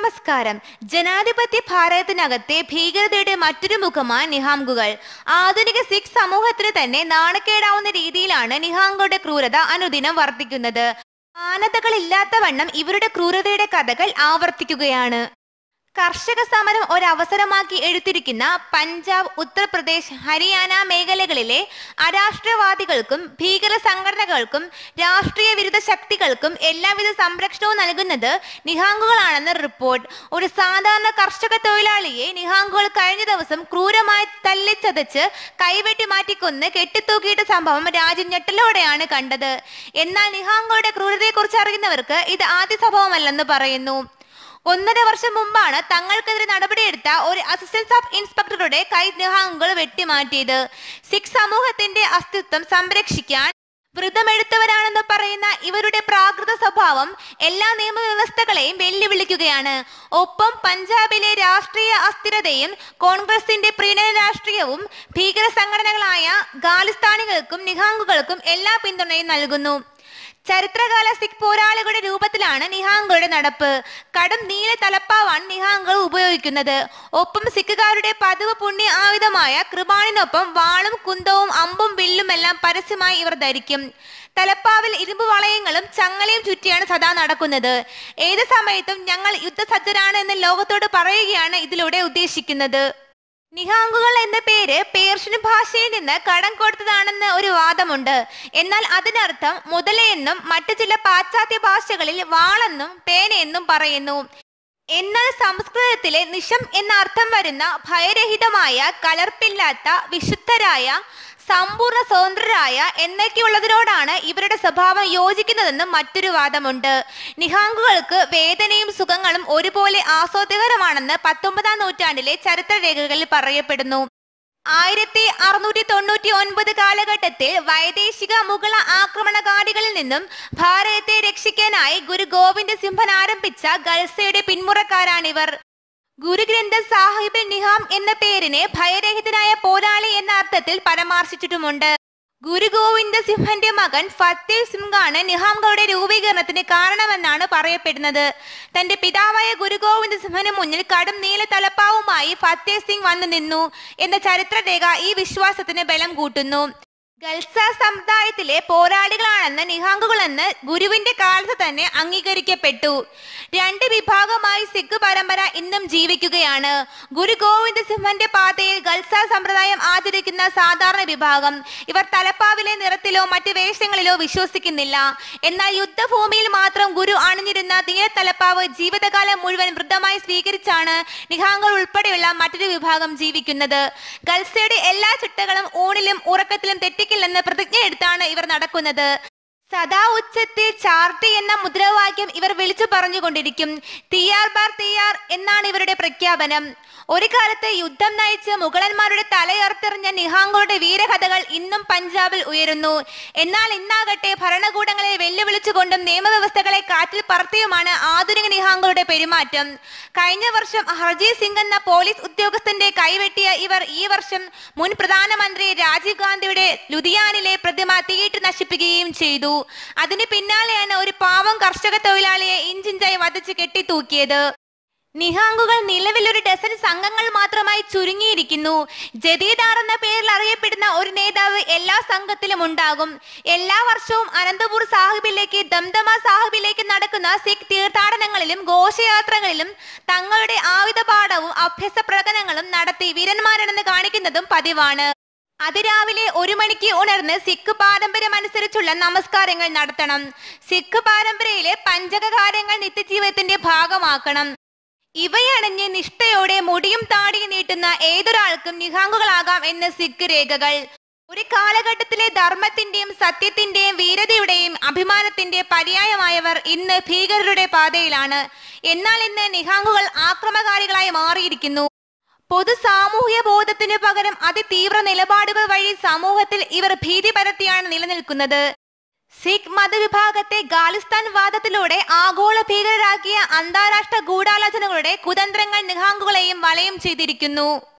നമസ്കാരം ജനാധിപത്യ ഭാരതത്തിനകത്തെ ഭീകരതയുടെ മറ്റൊരു മുഖമാണ് നിഹാംഗുകൾ ആധുനിക സിഖ് സമൂഹത്തിന് തന്നെ നാണക്കേടാവുന്ന രീതിയിലാണ് നിഹാംഗുകളുടെ ക്രൂരത അനുദിനം വർദ്ധിക്കുന്നത് മാനതകളില്ലാത്തവണ്ണം ഇവരുടെ ക്രൂരതയുടെ കഥകൾ ആവർത്തിക്കുകയാണ് കർഷക സമരം ഒരവസരമാക്കി എടുത്തിരിക്കുന്ന പഞ്ചാബ് ഉത്തർപ്രദേശ് ഹരിയാന മേഖലകളിലെ അരാഷ്ട്രവാദികൾക്കും ഭീകര സംഘടനകൾക്കും രാഷ്ട്രീയ വിരുദ്ധ ശക്തികൾക്കും എല്ലാവിധ സംരക്ഷണവും നൽകുന്നത് നിഹാംഗുകളാണെന്ന് റിപ്പോർട്ട് ഒരു സാധാരണ കർഷക തൊഴിലാളിയെ നിഹാംഗുകൾ കഴിഞ്ഞ ദിവസം ക്രൂരമായി തല്ലിച്ചതച്ച് കൈവെട്ടി മാറ്റിക്കൊന്ന് കെട്ടിത്തൂക്കിയിട്ട സംഭവം രാജ്യം ഞെട്ടലോടെയാണ് കണ്ടത് എന്നാൽ നിഹാംഗുകളുടെ ക്രൂരതയെക്കുറിച്ച് അറിയുന്നവർക്ക് ഇത് ആദ്യ സംഭവമല്ലെന്ന് പറയുന്നു ഒന്നര വർഷം മുമ്പാണ് തങ്ങൾക്കെതിരെ നടപടിയെടുത്ത ഒരു അസിസ്റ്റന്റ് സബ് ഇൻസ്പെക്ടറുടെ കൈ നിഹാംഗുകൾ വെട്ടിമാറ്റിയത് സിഖ് സമൂഹത്തിന്റെ അസ്തിത്വം സംരക്ഷിക്കാൻ വ്രതമെടുത്തവരാണെന്ന് പറയുന്ന ഇവരുടെ പ്രാകൃത സ്വഭാവം എല്ലാ നിയമവ്യവസ്ഥകളെയും വെല്ലുവിളിക്കുകയാണ് ഒപ്പം പഞ്ചാബിലെ രാഷ്ട്രീയ അസ്ഥിരതയും കോൺഗ്രസിന്റെ പ്രീണന രാഷ്ട്രീയവും ഭീകര സംഘടനകളായ ഖാലിസ്ഥാനികൾക്കും നിഹാംഗുകൾക്കും എല്ലാ പിന്തുണയും നൽകുന്നു ചരിത്രകാല സിഖ് പോരാളികളുടെ രൂപത്തിലാണ് നിഹാംഗുകളുടെ നടപ്പ് കടും നീല തലപ്പാവാണ് നിഹാംഗുകൾ ഉപയോഗിക്കുന്നത് ഒപ്പം സിഖുകാരുടെ പതിവ് പുണ്യ ആയുധമായ കൃപാണിനൊപ്പം വാളും കുന്തവും അമ്പും വില്ലും എല്ലാം പരസ്യമായി ഇവർ ധരിക്കും തലപ്പാവിൽ ഇരുമ്പ് വളയങ്ങളും ചങ്ങലയും ചുറ്റിയാണ് സദാ നടക്കുന്നത് ഏത് സമയത്തും ഞങ്ങൾ യുദ്ധസജ്ജരാണ് എന്ന് ലോകത്തോട് പറയുകയാണ് ഇതിലൂടെ ഉദ്ദേശിക്കുന്നത് നിഹാംഗുകൾ എന്ന പേര് പേർഷ്യൻ ഭാഷയിൽ നിന്ന് കടം കൊടുത്തതാണെന്ന് ഒരു വാദമുണ്ട് എന്നാൽ അതിനർത്ഥം മുതലയെന്നും മറ്റു ചില പാശ്ചാത്യ ഭാഷകളിൽ വാളെന്നും പേനയെന്നും പറയുന്നു എന്നാൽ സംസ്കൃതത്തിലെ നിശം എന്ന അർത്ഥം വരുന്ന ഭയരഹിതമായ കലർപ്പില്ലാത്ത വിശുദ്ധരായ സമ്പൂർണ്ണ സ്വതന്ത്രരായ എന്നൊക്കെയുള്ളതിനോടാണ് ഇവരുടെ സ്വഭാവം യോജിക്കുന്നതെന്നും മറ്റൊരു വാദമുണ്ട് നിഹാംഗുകൾക്ക് വേദനയും സുഖങ്ങളും ഒരുപോലെ ആസ്വാദ്യകരമാണെന്ന് പത്തൊമ്പതാം നൂറ്റാണ്ടിലെ ചരിത്രരേഖകളിൽ പറയപ്പെടുന്നു ആയിരത്തി അറുന്നൂറ്റി തൊണ്ണൂറ്റി ഒൻപത് കാലഘട്ടത്തിൽ വൈദേശിക മുഗള ആക്രമണകാരികളിൽ നിന്നും ഭാരതത്തെ രക്ഷിക്കാനായി ഗുരു ഗോവിന്ദ സിംഹൻ ആരംഭിച്ച ഗൾസയുടെ പിന്മുറക്കാരാണിവർ ഗുരുഗ്രന്ഥ സാഹിബ് നിഹാം എന്ന പേരിനെ ഭയരഹിതനായ പോരാളി എന്ന അർത്ഥത്തിൽ പരാമർശിച്ചിട്ടുമുണ്ട് ഗുരു ഗോവിന്ദ സിംഹന്റെ മകൻ ഫത്തേവ് സിംഗാണ് നിഹാംഗയുടെ രൂപീകരണത്തിന് കാരണമെന്നാണ് പറയപ്പെടുന്നത് തന്റെ പിതാവായ ഗുരു ഗോവിന്ദ സിംഹന് മുന്നിൽ കടും നീല തലപ്പാവുമായി ഫത്തേവ് സിംഗ് വന്നു നിന്നു എന്ന ചരിത്രരേഖ ഈ വിശ്വാസത്തിന് ബലം കൂട്ടുന്നു ഗൽസ സമുദായത്തിലെ പോരാളികളാണെന്ന് നിഹാംഗുകളെന്ന് ഗുരുവിന്റെ കാലത്ത് തന്നെ അംഗീകരിക്കപ്പെട്ടു രണ്ട് വിഭാഗമായി സിഖ് പരമ്പര ഇന്നും ജീവിക്കുകയാണ് ഗുരു ഗോവിന്ദ സിംഹന്റെ പാതയിൽ ഗൽസ സമ്പ്രദായം ആചരിക്കുന്ന സാധാരണ വിഭാഗം ഇവർ തലപ്പാവിലെ നിറത്തിലോ മറ്റ് വേഷങ്ങളിലോ വിശ്വസിക്കുന്നില്ല എന്നാൽ യുദ്ധഭൂമിയിൽ മാത്രം ഗുരു അണിഞ്ഞിരുന്ന നീല തലപ്പാവ് ജീവിതകാലം മുഴുവൻ വൃദ്ധമായി സ്വീകരിച്ചാണ് നിഹാംഗൾ ഉൾപ്പെടെയുള്ള മറ്റൊരു വിഭാഗം ജീവിക്കുന്നത് ഗൽസയുടെ എല്ലാ ചിട്ടകളും ഊണിലും ഉറക്കത്തിലും തെറ്റിക്കില്ലെന്ന് പ്രതിജ്ഞ എടുത്താണ് ഇവർ നടക്കുന്നത് സദാ ഉച്ചത്തിൽ ചാർട്ടി എന്ന മുദ്രാവാക്യം ഇവർ വിളിച്ചു പറഞ്ഞുകൊണ്ടിരിക്കും തിയാർ ബാർ തിയാർ എന്നാണ് ഇവരുടെ പ്രഖ്യാപനം ഒരു കാലത്ത് യുദ്ധം നയിച്ച് മുഗളന്മാരുടെ തലയർത്തെറിഞ്ഞ നിഹാംഗുകളുടെ വീരകഥകൾ ഇന്നും പഞ്ചാബിൽ ഉയരുന്നു എന്നാൽ ഇന്നാകട്ടെ ഭരണകൂടങ്ങളെ വെല്ലുവിളിച്ചുകൊണ്ടും നിയമവ്യവസ്ഥകളെ കാറ്റിൽ പറത്തിയുമാണ് ആധുനിക നിഹാംഗുകളുടെ പെരുമാറ്റം കഴിഞ്ഞ വർഷം ഹർജീത് സിംഗ് എന്ന പോലീസ് ഉദ്യോഗസ്ഥന്റെ കൈവെട്ടിയ ഇവർ ഈ വർഷം മുൻ പ്രധാനമന്ത്രി രാജീവ് ഗാന്ധിയുടെ ലുധിയാനിലെ പ്രതിമ തീയിട്ട് നശിപ്പിക്കുകയും ചെയ്തു അതിന് പിന്നാലെയാണ് ഒരു പാവം കർഷക തൊഴിലാളിയെ ഇഞ്ചിഞ്ചായി വധിച്ച് കെട്ടിത്തൂക്കിയത് നിഹാംഗുകൾ നിലവിൽ ഒരു ഡസൻ സംഘങ്ങൾ മാത്രമായി ചുരുങ്ങിയിരിക്കുന്നു ജദീദാർ എന്ന പേരിൽ അറിയപ്പെടുന്ന ഒരു നേതാവ് എല്ലാ സംഘത്തിലും ഉണ്ടാകും എല്ലാ വർഷവും അനന്തപൂർ സാഹിബിലേക്ക് ദംദമ സാഹിബിലേക്ക് നടക്കുന്ന സിഖ് തീർത്ഥാടനങ്ങളിലും ഘോഷയാത്രകളിലും തങ്ങളുടെ ആയുധപാഠവും അഭ്യസ പ്രകടനങ്ങളും നടത്തി വീരന്മാരാണെന്ന് കാണിക്കുന്നതും പതിവാണ് അതിരാവിലെ ഒരു മണിക്ക് ഉണർന്ന് സിഖ് പാരമ്പര്യം അനുസരിച്ചുള്ള നമസ്കാരങ്ങൾ നടത്തണം സിഖ് പാരമ്പര്യയിലെ പഞ്ചക കാര്യങ്ങൾ നിത്യജീവിതത്തിന്റെ ഭാഗമാക്കണം ഇവയണിഞ്ഞ് നിഷ്ഠയോടെ മുടിയും താടിയും നീട്ടുന്ന ഏതൊരാൾക്കും നിഹാംഗുകളാകാം എന്ന് സിഖ് രേഖകൾ ഒരു കാലഘട്ടത്തിലെ ധർമ്മത്തിന്റെയും സത്യത്തിന്റെയും വീരതയുടെയും അഭിമാനത്തിന്റെ പര്യായമായവർ ഇന്ന് ഭീകരരുടെ പാതയിലാണ് എന്നാൽ ഇന്ന് നിഹാംഗുകൾ ആക്രമകാരികളായി മാറിയിരിക്കുന്നു പൊതു സാമൂഹ്യ ബോധത്തിനു പകരം അതിതീവ്ര നിലപാടുകൾ വഴി സമൂഹത്തിൽ ഇവർ ഭീതി പരത്തിയാണ് നിലനിൽക്കുന്നത് സിഖ് മതവിഭാഗത്തെ ഖാലിസ്ഥാൻ വാദത്തിലൂടെ ആഗോള ഭീകരരാക്കിയ അന്താരാഷ്ട്ര ഗൂഢാലോചനകളുടെ കുതന്ത്രങ്ങൾ നിഹാംഗുകളെയും വലയം ചെയ്തിരിക്കുന്നു